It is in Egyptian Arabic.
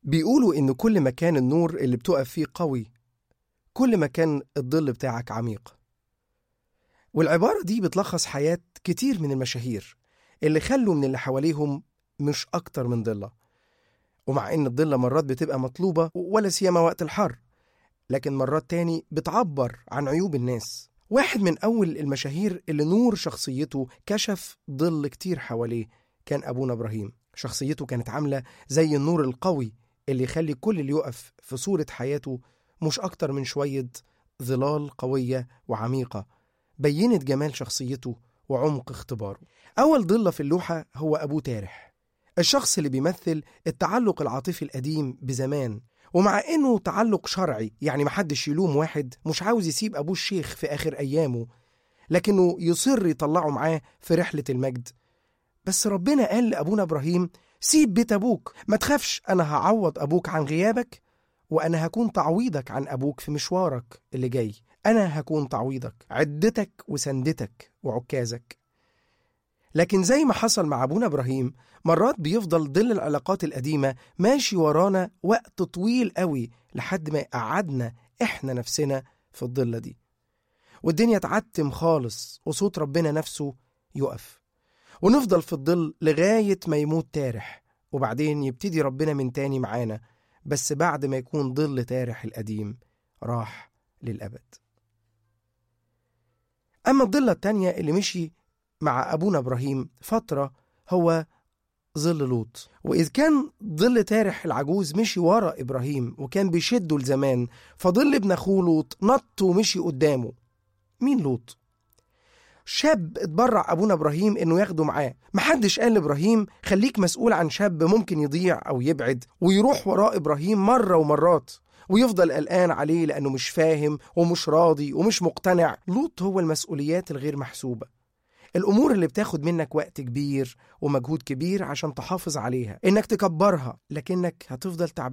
بيقولوا إن كل ما كان النور اللي بتقف فيه قوي كل ما كان الظل بتاعك عميق والعبارة دي بتلخص حياة كتير من المشاهير اللي خلوا من اللي حواليهم مش أكتر من ضلة ومع إن الضلة مرات بتبقى مطلوبة ولا سيما وقت الحر لكن مرات تاني بتعبر عن عيوب الناس واحد من أول المشاهير اللي نور شخصيته كشف ظل كتير حواليه كان أبونا إبراهيم شخصيته كانت عاملة زي النور القوي اللي يخلي كل اللي يقف في صورة حياته مش أكتر من شوية ظلال قوية وعميقة بينت جمال شخصيته وعمق اختباره أول ضلة في اللوحة هو أبوه تارح الشخص اللي بيمثل التعلق العاطفي القديم بزمان ومع انه تعلق شرعي يعني محدش يلوم واحد مش عاوز يسيب ابوه الشيخ في اخر ايامه لكنه يصر يطلعه معاه في رحله المجد بس ربنا قال لابونا ابراهيم سيب بيت ابوك ما تخافش انا هعوض ابوك عن غيابك وانا هكون تعويضك عن ابوك في مشوارك اللي جاي انا هكون تعويضك عدتك وسندتك وعكازك لكن زي ما حصل مع ابونا ابراهيم مرات بيفضل ظل العلاقات القديمه ماشي ورانا وقت طويل قوي لحد ما يقعدنا احنا نفسنا في الضله دي والدنيا تعتم خالص وصوت ربنا نفسه يقف ونفضل في الظل لغايه ما يموت تارح وبعدين يبتدي ربنا من تاني معانا بس بعد ما يكون ظل تارح القديم راح للأبد أما الضلة التانية اللي مشي مع أبونا إبراهيم فترة هو ظل لوط وإذ كان ظل تارح العجوز مشي ورا إبراهيم وكان بيشده لزمان فظل ابن أخوه لوط نط ومشي قدامه مين لوط؟ شاب اتبرع أبونا إبراهيم إنه ياخده معاه محدش قال لإبراهيم خليك مسؤول عن شاب ممكن يضيع أو يبعد ويروح وراء إبراهيم مرة ومرات ويفضل قلقان عليه لأنه مش فاهم ومش راضي ومش مقتنع لوط هو المسؤوليات الغير محسوبة الأمور اللي بتاخد منك وقت كبير ومجهود كبير عشان تحافظ عليها إنك تكبرها لكنك هتفضل تعبان